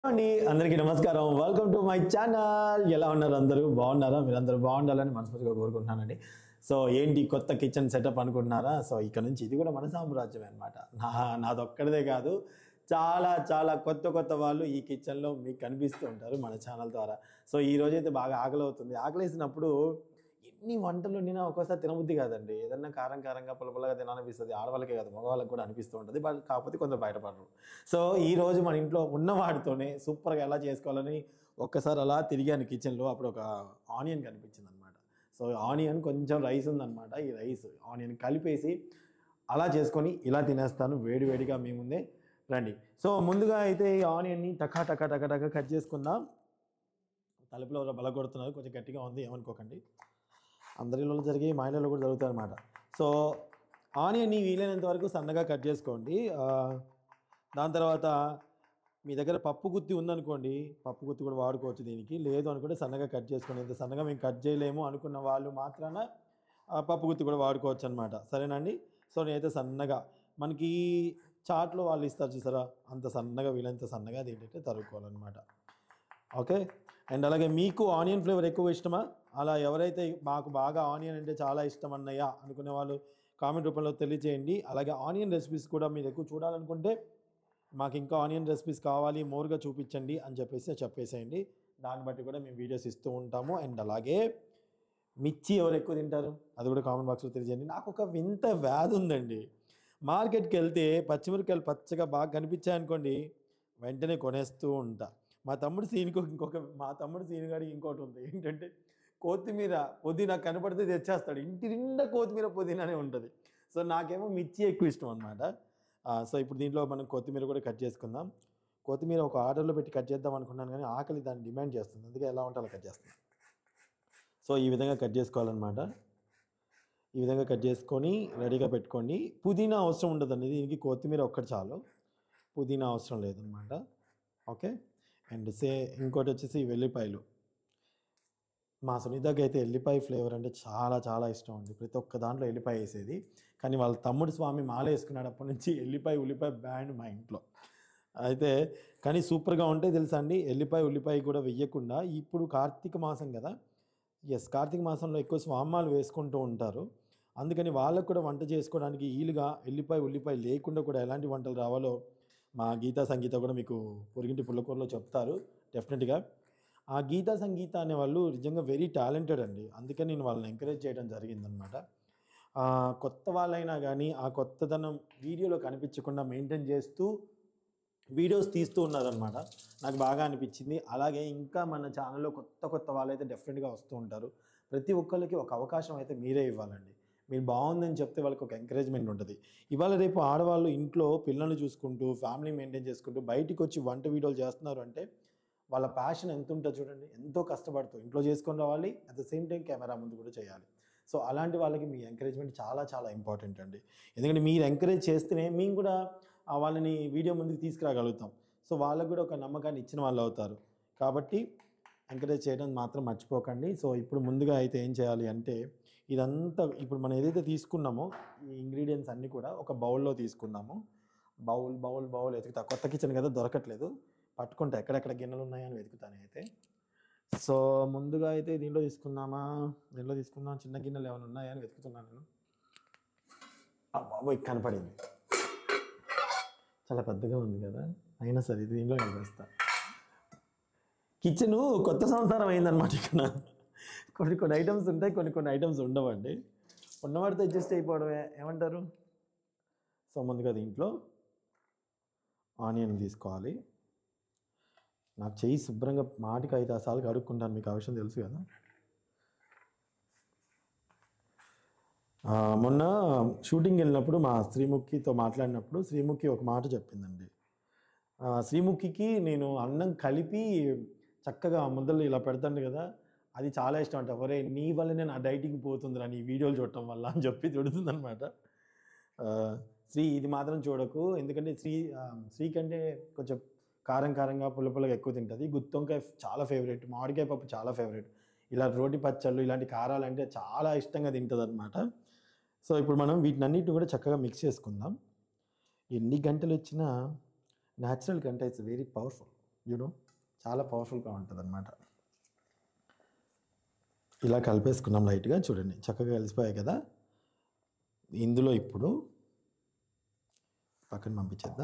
అండి అందరికీ నమస్కారం వెల్కమ్ టు మై ఛానల్ ఎలా ఉన్నారు అందరూ బాగున్నారా మీరు అందరూ బాగుండాలని మనస్ఫూర్తిగా కోరుకుంటున్నానండి సో ఏంటి కొత్త కిచెన్ సెటప్ అనుకుంటున్నారా సో ఇక్కడ నుంచి ఇది కూడా మన సామ్రాజ్యమే అనమాట నా నాదొక్కడిదే కాదు చాలా చాలా కొత్త కొత్త వాళ్ళు ఈ కిచెన్లో మీకు కనిపిస్తూ ఉంటారు మన ఛానల్ ద్వారా సో ఈ రోజైతే బాగా ఆకలి అవుతుంది ఆకలి వేసినప్పుడు ఎన్ని వంటలు వండినా ఒక్కోసారి తినబుద్ధి కాదండి ఏదన్నా కారం కారంగా పులపులగా తినాలనిపిస్తుంది ఆడవాళ్ళకే కాదు మగవాళ్ళకి కూడా అనిపిస్తూ ఉంటుంది బట్ కాకపోతే కొందరు బయటపడరు సో ఈ రోజు మన ఇంట్లో ఉన్న వాటితోనే సూపర్గా ఎలా చేసుకోవాలని ఒక్కసారి అలా తిరిగాను కిచెన్లో అప్పుడు ఒక ఆనియన్ కనిపించింది అనమాట సో ఆనియన్ కొంచెం రైస్ ఉందన్నమాట ఈ రైస్ ఆనియన్ కలిపేసి అలా చేసుకొని ఇలా తినేస్తాను వేడి వేడిగా మీ ముందే రండి సో ముందుగా అయితే ఈ ఆనియన్ని టకా టకా టకా టకా కట్ చేసుకుందాం తలుపులో ఎవరో బల కొడుతున్నారు కొంచెం గట్టిగా ఉంది ఏమనుకోకండి అందరిలో జరిగే మా ఇళ్ళలో కూడా జరుగుతాయి అనమాట సో ఆనియన్ని వీలైనంత వరకు సన్నగా కట్ చేసుకోండి ఆ, దాని తర్వాత మీ దగ్గర పప్పు గుత్తి ఉందనుకోండి పప్పు గుత్తి కూడా వాడుకోవచ్చు దీనికి లేదు అనుకుంటే సన్నగా కట్ చేసుకోండి ఇంత సన్నగా మేము కట్ చేయలేము అనుకున్న వాళ్ళు మాత్రాన ఆ, పప్పు గుత్తి కూడా వాడుకోవచ్చు అనమాట సరేనండి సో నేనైతే సన్నగా మనకి చాట్లో వాళ్ళు ఇస్తారు చూసారా అంత సన్నగా వీలైనంత సన్నగా అది ఏంటంటే తరుక్కోవాలన్నమాట ఓకే అండ్ అలాగే మీకు ఆనియన్ ఫ్లేవర్ ఎక్కువ ఇష్టమా అలా ఎవరైతే మాకు బాగా ఆనియన్ అంటే చాలా ఇష్టం అన్నయ్య అనుకునే వాళ్ళు కామెంట్ రూపంలో తెలియజేయండి అలాగే ఆనియన్ రెసిపీస్ కూడా మీరు ఎక్కువ చూడాలనుకుంటే మాకు ఇంకా ఆనియన్ రెసిపీస్ కావాలి మోర్గా చూపించండి అని చెప్పేసి చెప్పేసేయండి దాన్ని బట్టి కూడా మేము వీడియోస్ ఇస్తూ ఉంటాము అండ్ అలాగే మిర్చి ఎవరు ఎక్కువ తింటారు అది కూడా కామెంట్ బాక్స్లో తెలియజేయండి నాకు ఒక వింత వ్యాధి ఉందండి మార్కెట్కి వెళ్తే పచ్చిమిరపకాయలు పచ్చగా బాగా కనిపించాయనుకోండి వెంటనే కొనేస్తూ ఉంటా మా తమ్ముడు సీన్కి ఇంకొక మా తమ్ముడు సీన్ గారికి ఇంకోటి ఉంది ఏంటంటే కొత్తిమీర పుదీనా కనపడితే తెచ్చేస్తాడు ఇంటి నిండా కొత్తిమీర పుదీనానే ఉంటుంది సో నాకేమో మిర్చి ఎక్కువ ఇష్టం అనమాట సో ఇప్పుడు దీంట్లో మనం కొత్తిమీర కూడా కట్ చేసుకుందాం కొత్తిమీర ఒక ఆర్డర్లో పెట్టి కట్ చేద్దాం అనుకున్నాను కానీ ఆకలి దాన్ని డిమాండ్ చేస్తుంది అందుకే ఎలా ఉంటే అలా కట్ చేస్తాను సో ఈ విధంగా కట్ చేసుకోవాలన్నమాట ఈ విధంగా కట్ చేసుకొని రెడీగా పెట్టుకోండి పుదీనా అవసరం ఉండదండి దీనికి కొత్తిమీర ఒక్కటి చాలు పుదీనా అవసరం లేదనమాట ఓకే అండ్ సే ఇంకోటి వచ్చేసి వెల్లిపాయలు మా సునీతకి అయితే ఎల్లిపాయ ఫ్లేవర్ అంటే చాలా చాలా ఇష్టం అండి ప్రతి ఒక్క దాంట్లో ఎల్లిపాయ వేసేది కానీ వాళ్ళ తమ్ముడు స్వామి మాల వేసుకున్నాడు అప్పటి నుంచి ఎల్లిపాయ ఉల్లిపాయ బ్యాండ్ మా ఇంట్లో అయితే కానీ సూపర్గా ఉంటే తెలుసా అండి ఎల్లిపాయ ఉల్లిపాయ కూడా వెయ్యకుండా ఇప్పుడు కార్తీక మాసం కదా ఎస్ కార్తీక మాసంలో ఎక్కువ స్వామాలు వేసుకుంటూ ఉంటారు అందుకని వాళ్ళకు కూడా వంట చేసుకోవడానికి ఈలుగా ఎల్లిపాయ ఉల్లిపాయ లేకుండా కూడా ఎలాంటి వంటలు రావాలో మా గీతా సంగీత కూడా మీకు పొరిగింటి పుల్లకూరలో చెప్తారు డెఫినెట్గా ఆ గీతా సంగీత అనే వాళ్ళు నిజంగా వెరీ టాలెంటెడ్ అండి అందుకని నేను వాళ్ళని ఎంకరేజ్ చేయడం జరిగిందనమాట ఆ, కొత్త వాళ్ళైనా కానీ ఆ కొత్తదనం వీడియోలో కనిపించకుండా మెయింటైన్ చేస్తూ వీడియోస్ తీస్తూ ఉన్నారనమాట నాకు బాగా అనిపించింది అలాగే ఇంకా మన ఛానల్లో కొత్త కొత్త వాళ్ళైతే డెఫినెట్గా వస్తూ ఉంటారు ప్రతి ఒక్కరికి ఒక అవకాశం అయితే మీరే ఇవ్వాలండి మీరు బాగుందని చెప్తే వాళ్ళకి ఒక ఎంకరేజ్మెంట్ ఉంటుంది ఇవాళ రేపు ఆడవాళ్ళు ఇంట్లో పిల్లల్ని చూసుకుంటూ ఫ్యామిలీ మెయింటైన్ చేసుకుంటూ బయటికి వచ్చి వంట వీడియోలు చేస్తున్నారు అంటే వాళ్ళ ప్యాషన్ ఎంత ఉంటుందో చూడండి ఎంతో కష్టపడుతూ ఇంట్లో చేసుకొని రావాలి at the same time camera ముందు కూడా చేయాలి సో అలాంటి వాళ్ళకి మీ ఎంకరేజ్మెంట్ చాలా చాలా ఇంపార్టెంట్ అండి ఎందుకంటే మీరు ఎంకరేజ్ చేస్తేనే మేము కూడా ఆ వాళ్ళని వీడియో ముందుకు తీసుకురాగలుగుతాం సో వాళ్ళకు కూడా ఒక నమ్మకాన్ని ఇచ్చిన వాళ్ళు అవుతారు కాబట్టి ఎంకరేజ్ చేయడం మాత్రం మర్చిపోకండి సో ఇప్పుడు ముందుగా అయితే ఏం చేయాలి అంటే ఇదంతా ఇప్పుడు మనం ఏదైతే తీసుకున్నామో ఈ ఇంగ్రీడియంట్స్ అన్నీ కూడా ఒక బౌల్లో తీసుకుందాము బౌల్ బౌల్ బౌల్ వెతుకుతా కొత్త కిచెన్ కదా దొరకట్లేదు పట్టుకుంటా ఎక్కడెక్కడ గిన్నెలు ఉన్నాయని వెతుకుతాను అయితే సో ముందుగా అయితే దీంట్లో తీసుకుందామా దీంట్లో తీసుకుందాం చిన్న గిన్నెలు ఏమైనా ఉన్నాయని వెతుకుతున్నాను నేను బాబోయ్ కనపడింది చాలా పెద్దగా ఉంది కదా అయినా సరే ఇది దీంట్లో నేను వేస్తా కిచెన్ కొత్త సంవత్సరం అయిందనమాట ఇక్కడ కొన్ని కొన్ని ఐటమ్స్ ఉంటాయి కొన్ని కొన్ని ఐటమ్స్ ఉండవండి ఉన్నవాడితో అడ్జస్ట్ అయిపోవడమే ఏమంటారు సో ముందుగా దీంట్లో ఆనియన్ తీసుకోవాలి నాకు చెయ్యి శుభ్రంగా మాటికి ఐదు ఆరు సార్లు కడుక్కుంటాను మీకు ఆ విషయం తెలుసు కదా ఆ, మొన్న షూటింగ్ వెళ్ళినప్పుడు మా శ్రీముఖితో మాట్లాడినప్పుడు శ్రీముఖి ఒక మాట చెప్పిందండి ఆ, శ్రీముఖికి నేను అన్నం కలిపి చక్కగా ముద్దలు ఇలా పెడతాను కదా అది చాలా ఇష్టం అంట ఒరే నీ వల్లనే నా డైటింగ్ పోతుందిరా నీ వీడియోలు చూడటం వల్ల అని చెప్పి చూడుతుందనమాట శ్రీ ఇది మాత్రం చూడకు ఎందుకంటే శ్రీ ఆ, శ్రీ కంటే కొంచెం కారం కారంగా పుల్ల పుల్లగా ఎక్కువ తింటుంది గుత్తొంకాయ చాలా ఫేవరెట్ మామిడికాయ పప్పు చాలా ఫేవరెట్ ఇలా రోటి పచ్చళ్ళు ఇలాంటి కారాలు అంటే చాలా ఇష్టంగా తింటుంది అనమాట సో ఇప్పుడు మనం వీటినన్నిటిని కూడా చక్కగా మిక్స్ చేసుకుందాం ఎన్ని గంటలు వచ్చినా న్యాచురల్ కంటే ఇట్స్ వెరీ పవర్ఫుల్ యూనో చాలా పవర్ఫుల్గా ఉంటుంది అనమాట ఇలా కలిపేసుకున్నాం లైట్గా చూడండి చక్కగా కలిసిపోయాయి కదా ఇందులో ఇప్పుడు పక్కన పంపించేద్దాం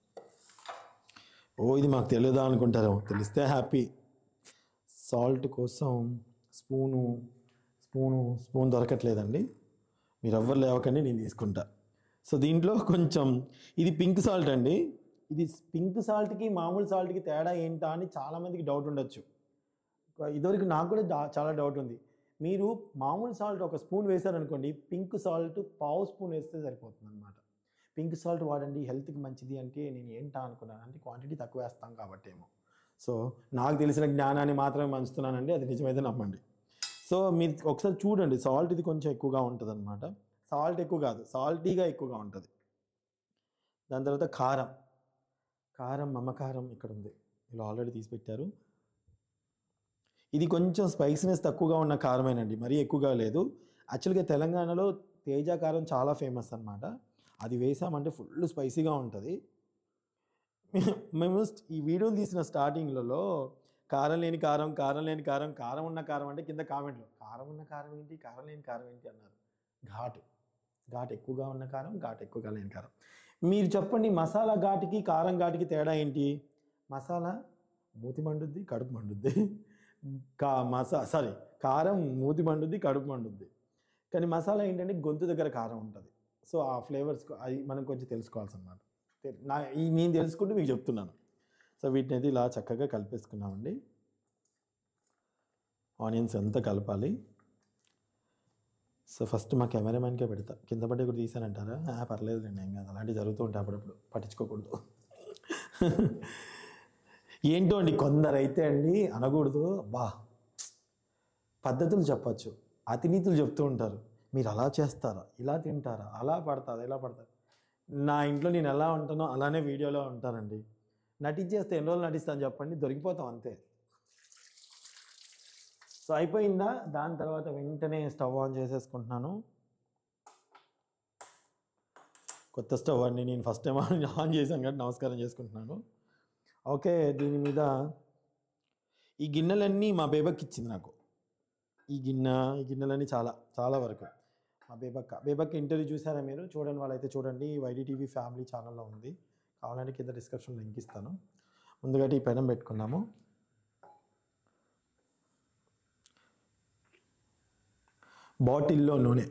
ఓ ఇది మాకు తెలియదా అనుకుంటారేమో తెలిస్తే హ్యాపీ సాల్ట్ కోసం స్పూను స్పూను స్పూన్ దొరకట్లేదండి మీరు ఎవ్వరు లేవకండి నేను తీసుకుంటా సో దీంట్లో కొంచెం ఇది పింక్ సాల్ట్ అండి ఇది పింక్ సాల్ట్కి మామూలు సాల్ట్కి తేడా ఏంటా అని చాలామందికి డౌట్ ఉండొచ్చు ఇదివరకు నాకు కూడా డా- చాలా డౌట్ ఉంది మీరు మామూలు సాల్ట్ ఒక స్పూన్ వేశారనుకోండి పింక్ సాల్ట్ పావు స్పూన్ వేస్తే సరిపోతుంది అనమాట పింక్ సాల్ట్ వాడండి హెల్త్కి మంచిది అంటే నేను ఏంటా అనుకున్నాను అంటే క్వాంటిటీ తక్కువ వేస్తాం కాబట్టి ఏమో సో నాకు తెలిసిన జ్ఞానాన్ని మాత్రమే మంచుతున్నానండి అది నిజమైతే నమ్మండి సో మీరు ఒకసారి చూడండి సాల్ట్ ఇది కొంచెం ఎక్కువగా ఉంటుంది అనమాట సాల్ట్ ఎక్కువ కాదు సాల్టీగా ఎక్కువగా ఉంటుంది దాని తర్వాత కారం కారం మమకారం ఇక్కడ ఉంది ఇలా ఆల్రెడీ తీసి పెట్టారు ఇది కొంచెం స్పైసీనెస్ తక్కువగా ఉన్న కారమేనండి మరీ ఎక్కువగా లేదు యాక్చువల్గా తెలంగాణలో తేజ కారం చాలా ఫేమస్ అన్నమాట అది వేసామంటే ఫుల్ స్పైసీగా ఉంటుంది మేము ఈ వీడియోలు తీసిన స్టార్టింగ్లలో కారం లేని కారం కారం లేని కారం కారం ఉన్న కారం అంటే కింద కామెంట్లో కారం ఉన్న కారం ఏంటి కారం లేని కారం ఏంటి అన్నారు ఘాటు ఘాటు ఎక్కువగా ఉన్న కారం ఘాటు ఎక్కువగా లేని కారం మీరు చెప్పండి మసాలా ఘాటుకి కారం ఘాటుకి తేడా ఏంటి మసాలా మూతి మండుద్ది కడుపు మండుద్ది కా మసా సారీ కారం మూతి మండుద్ది కడుపు మండుద్ది కానీ మసాలా ఏంటంటే గొంతు దగ్గర కారం ఉంటుంది సో ఆ ఫ్లేవర్స్ అది మనం కొంచెం తెలుసుకోవాల్సి అన్నమాట తె- నా ఈ నేను తెలుసుకుంటూ మీకు చెప్తున్నాను సో వీటిని అయితే ఇలా చక్కగా కలిపేసుకున్నామండి ఆనియన్స్ ఎంత కలపాలి సో ఫస్ట్ మా కెమెరామ్యాన్కే పెడతా కింద పడి కూడా తీసానంటారా ఆ, పర్లేదులేండి ఏం కాదు అలాంటివి జరుగుతూ ఉంటాయి అప్పుడప్పుడు పట్టించుకోకూడదు ఏంటో అండి కొందరైతే అండి అనకూడదు బా పద్ధతులు చెప్పచ్చు అతినీతులు చెప్తూ ఉంటారు మీరు అలా చేస్తారా ఇలా తింటారా అలా పడతారా ఇలా పడతారా నా ఇంట్లో నేను ఎలా ఉంటానో అలానే వీడియోలో ఉంటానండి నటించేస్తే ఎన్ని రోజులు నటిస్తాను చెప్పండి దొరికిపోతాం అంతే సో అయిపోయిందా దాని తర్వాత వెంటనే స్టవ్ ఆన్ చేసేసుకుంటున్నాను కొత్త స్టవ్ అండి నేను ఫస్ట్ టైం ఆన్ ఆన్ చేశాను కాబట్టి నమస్కారం చేసుకుంటున్నాను ఓకే దీని మీద ఈ గిన్నెలన్నీ మా బేబక్కి ఇచ్చింది నాకు ఈ గిన్నె ఈ గిన్నెలన్నీ చాలా చాలా వరకు మా బేబక్క బేబక్క ఇంటర్వ్యూ చూసారా మీరు చూడండి వాళ్ళైతే చూడండి వైడి టీవీ ఫ్యామిలీ ఛానల్లో ఉంది కావాలంటే కింద డిస్క్రిప్షన్ లింక్ ఇస్తాను ముందుగా ఈ పెనం పెట్టుకున్నాము బాటిల్లో నూనె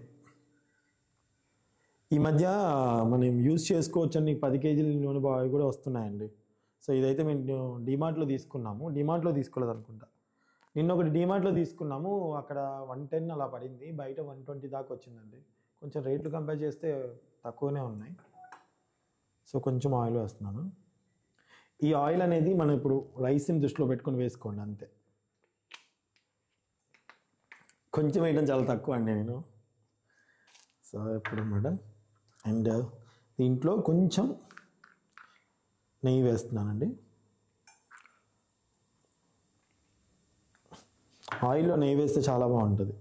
ఈ మధ్య మనం యూజ్ చేసుకోవచ్చని పది కేజీల నూనె బావి కూడా వస్తున్నాయండి సో ఇదైతే మేము డిమార్ట్లో తీసుకున్నాము డిమార్ట్లో తీసుకోలేదు అనుకుంటా నిన్న ఒకటి డిమార్ట్లో తీసుకున్నాము అక్కడ వన్ టెన్ అలా పడింది బయట వన్ ట్వంటీ దాకా వచ్చిందండి కొంచెం రేట్లు కంపేర్ చేస్తే తక్కువనే ఉన్నాయి సో కొంచెం ఆయిల్ వేస్తున్నాను ఈ ఆయిల్ అనేది మనం ఇప్పుడు రైస్ని దృష్టిలో పెట్టుకొని వేసుకోండి అంతే కొంచెం వేయడం చాలా తక్కువ అండి నేను సో ఇప్పుడు అన్నమాట అండ్ దీంట్లో కొంచెం నెయ్యి వేస్తున్నానండి ఆయిల్లో నెయ్యి వేస్తే చాలా బాగుంటుంది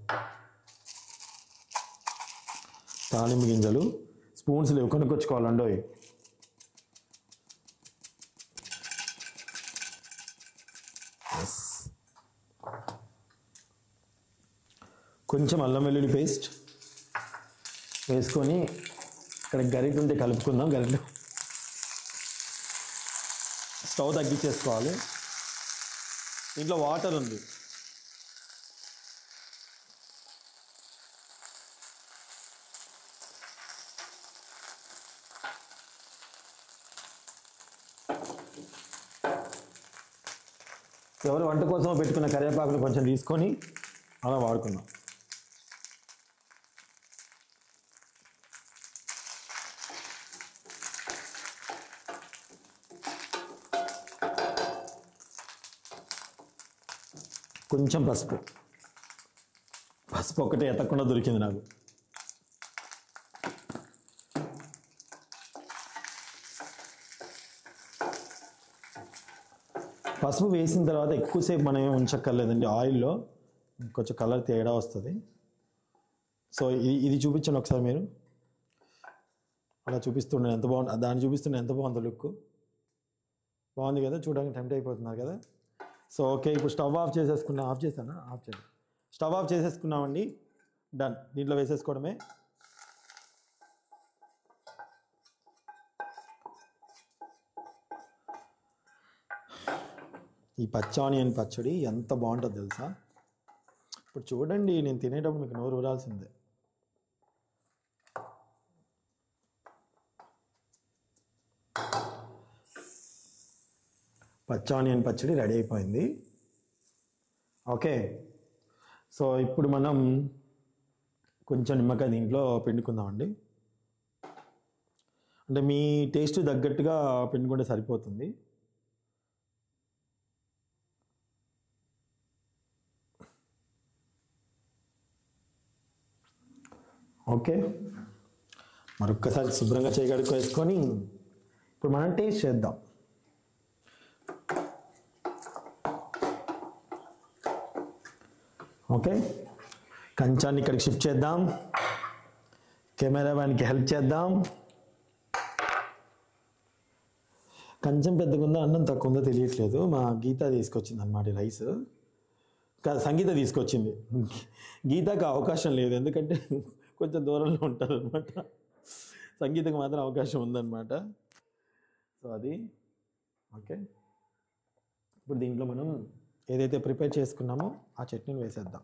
తాలింపు గింజలు స్పూన్స్ లేవు కొనుక్కొచ్చుకోవాలండి అవి ఎస్ కొంచెం అల్లం వెల్లుల్లి పేస్ట్ వేసుకొని ఇక్కడ గరిట ఉంటే కలుపుకుందాం గరిటలో స్టవ్ తగ్గించేసుకోవాలి దీంట్లో వాటర్ ఉంది ఎవరు వంట కోసం పెట్టుకున్న కరివేపాకులు కొంచెం తీసుకొని అలా వాడుకుందాం కొంచెం పసుపు పసుపు ఒక్కటే ఎత్తకుండా దొరికింది నాకు పసుపు వేసిన తర్వాత ఎక్కువసేపు మనం ఏమి ఉంచక్కర్లేదండి ఆయిల్లో కొంచెం కలర్ తేడా వస్తుంది సో ఇది ఇది చూపించండి ఒకసారి మీరు అలా చూపిస్తుండే ఎంత బాగుంది దాన్ని చూపిస్తుండే ఎంత బాగుందో లుక్ బాగుంది కదా చూడడానికి టెంప్ట్ అయిపోతున్నారు కదా సో ఓకే ఇప్పుడు స్టవ్ ఆఫ్ చేసేసుకున్నా ఆఫ్ చేశానా ఆఫ్ చేద్దాం స్టవ్ ఆఫ్ చేసేసుకున్నామండి డన్ దీంట్లో వేసేసుకోవడమే ఈ పచ్చ ఆనియన్ పచ్చడి ఎంత బాగుంటుందో తెలుసా ఇప్పుడు చూడండి నేను తినేటప్పుడు మీకు నోరు ఊరాల్సిందే పచ్చ ఆనియన్ పచ్చడి రెడీ అయిపోయింది ఓకే సో ఇప్పుడు మనం కొంచెం నిమ్మకాయ దీంట్లో పిండుకుందామండి అంటే మీ టేస్ట్ తగ్గట్టుగా పిండుకుంటే సరిపోతుంది ఓకే మరొక్కసారి శుభ్రంగా చేయగడుకు వేసుకొని ఇప్పుడు మనం టేస్ట్ చేద్దాం ఓకే కంచాన్ని ఇక్కడికి షిఫ్ట్ చేద్దాం కెమెరా మ్యాన్కి హెల్ప్ చేద్దాం కంచం పెద్దగా ఉందో అన్నం తక్కువ ఉందో తెలియట్లేదు మా గీత తీసుకొచ్చింది అనమాట రైస్ కాదు సంగీత తీసుకొచ్చింది గీతకు అవకాశం లేదు ఎందుకంటే కొంచెం దూరంలో ఉంటారు అనమాట సంగీతకు మాత్రం అవకాశం ఉందన్నమాట సో అది ఓకే ఇప్పుడు దీంట్లో మనం ఏదైతే ప్రిపేర్ చేసుకున్నామో ఆ చట్నీని వేసేద్దాం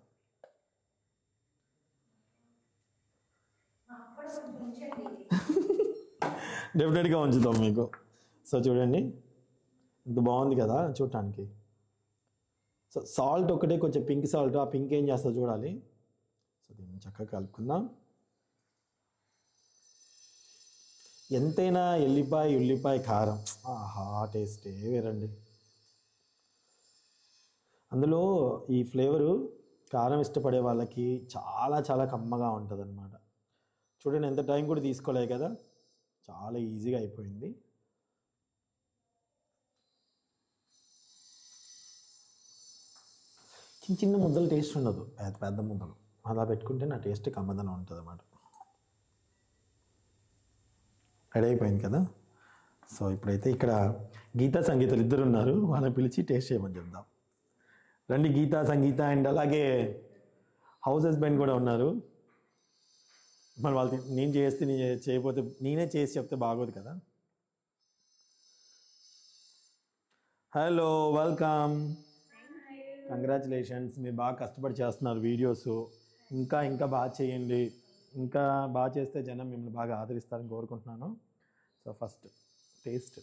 డెఫినెట్గా ఉంచుతాం మీకు సో చూడండి ఇంత బాగుంది కదా చూడటానికి సో సాల్ట్ ఒకటే కొంచెం పింక్ సాల్ట్ ఆ పింక్ ఏం చేస్తా చూడాలి సో దీన్ని చక్కగా కలుపుకుందాం ఎంతైనా ఎల్లిపాయ ఉల్లిపాయ కారం ఆహా టేస్టే వేరండి అందులో ఈ ఫ్లేవరు కారం ఇష్టపడే వాళ్ళకి చాలా చాలా కమ్మగా ఉంటుంది అనమాట చూడండి ఎంత టైం కూడా తీసుకోలేదు కదా చాలా ఈజీగా అయిపోయింది చిన్న చిన్న ముద్దలు టేస్ట్ ఉండదు పెద్ద పెద్ద ముద్దలు అలా పెట్టుకుంటే నా టేస్ట్ కమ్మదనం ఉంటుంది అన్నమాట రెడీ అయిపోయింది కదా సో ఇప్పుడైతే ఇక్కడ గీతా సంగీతలు ఇద్దరు ఉన్నారు వాళ్ళని పిలిచి టేస్ట్ చేయమని చెప్దాం రండి గీతా సంగీత అండ్ అలాగే హౌస్ హస్బెండ్ కూడా ఉన్నారు మరి వాళ్ళు తి- నేను చేస్తే నేను చేయకపోతే నేనే చేసి చెప్తే బాగోదు కదా హలో వెల్కమ్ కంగ్రాచులేషన్స్ మీరు బాగా కష్టపడి చేస్తున్నారు వీడియోస్ ఇంకా ఇంకా బాగా చేయండి ఇంకా బాగా చేస్తే జనం మిమ్మల్ని బాగా ఆదరిస్తారని కోరుకుంటున్నాను సో ఫస్ట్ టేస్ట్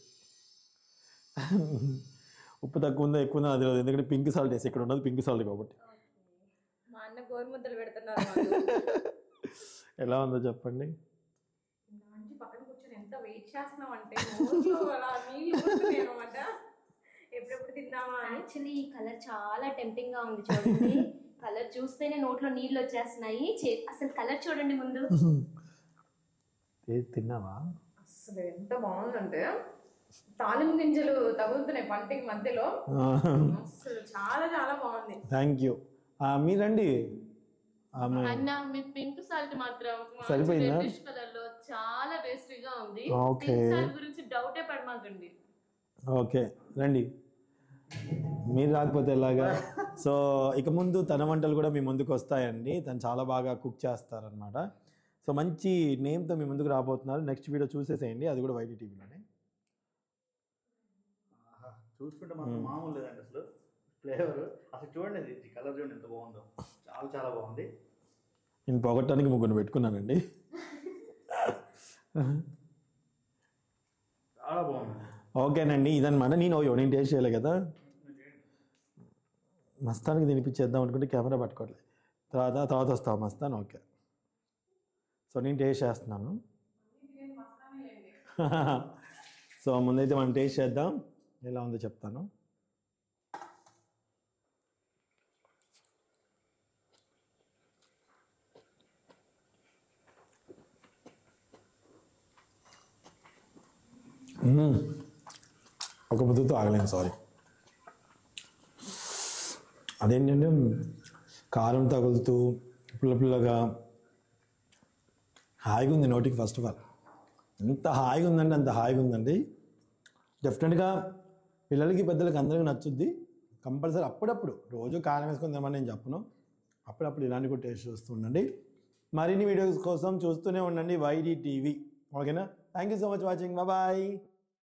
ఉప్పు తక్కువ ఉందో ఎక్కువ ఉందో అది తెలియదు. ఎందుకంటే పింక్ సాల్ట్ వేసి ఇక్కడ ఉన్నది పింక్ సాల్ట్ కాబట్టి మా అన్న గోరుముద్దలు పెడుతున్నారు మాకు. ఎలా ఉందో చెప్పండి దాంట్లో పక్కన కూర్చొని ఎంత వెయిట్ చేస్తున్నాం అంటే నోట్లో అలా నీళ్ళు ఊరుతున్నాయి అనమాట ఎప్పుడెప్పుడు తిందామా అని యాక్చువల్లీ ఈ కలర్ చాలా టెంప్టింగ్ గా ఉంది చూడండి కలర్ చూస్తేనే నోట్లో నీళ్ళు వచ్చేస్తున్నాయి చే- అసలు కలర్ చూడండి ముందు ఏ తిన్నావా అసలు ఎంత బాగుందంటే తాలింపు గింజలు తగులుతున్నాయి పంటకి మధ్యలో అసలు చాలా చాలా బాగుంది థ్యాంక్ యూ మీరండి ఆమె అన్న మీ పింక్ సాల్ట్ మాత్రం సరిపోయిందా? కలర్ లో చాలా టేస్టీగా ఉంది ఓకే. పింక్ సాల్ట్ గురించి డౌటే పడమాకండి ఓకే రండి మీరు రాకపోతే ఎలాగా సో ఇక ముందు తన వంటలు కూడా మీ ముందుకు వస్తాయండి తను చాలా బాగా కుక్ చేస్తారనమాట సో మంచి నేమ్తో మీ ముందుకు రాబోతున్నారు నెక్స్ట్ వీడియో చూసేసేయండి అది కూడా వైటీ టీవీలోనే ఆహా, చూసుకుంటే మాత్రం మామూలు లేదండి అసలు ఫ్లేవర్ అసలు చూడండి ఇది ఈ కలర్ చూడండి ఎంత బాగుందో చాలా చాలా బాగుంది నేను పొగట్టడానికి ముగ్గురు పెట్టుకున్నానండి చాలా బాగుంది ఓకేనండి ఇదన్నమాట నేను ఓయో నేను టేస్ట్ చేయలే కదా మస్తానికి తినిపించేద్దాం అనుకుంటే కెమెరా పట్టుకోవట్లేదు తర్వాత తర్వాత వస్తావు మస్తాన్ ఓకే సో నేను టేస్ట్ చేస్తున్నాను సో ముందైతే మనం టేస్ట్ చేద్దాం ఎలా ఉందో చెప్తాను మ్మ్. ఒక ముద్దుతో ఆగలేను సారీ అదేంటంటే కారం తగులుతూ పుల్ల పుల్లగా హాయిగా ఉంది నోటికి ఫస్ట్ ఆఫ్ ఆల్ ఎంత హాయిగా ఉందంటే అంత హాయిగా ఉందండి డెఫినెట్గా పిల్లలకి పెద్దలకి అందరికీ నచ్చుద్ది కంపల్సరీ అప్పుడప్పుడు రోజు కారం వేసుకొని తినమని నేను చెప్పను అప్పుడప్పుడు ఇలాంటి కూడా టేస్ట్ చూస్తూ ఉండండి మరిన్ని వీడియోస్ కోసం చూస్తూనే ఉండండి వైడి టీవీ ఓకేనా thank you so much watching bye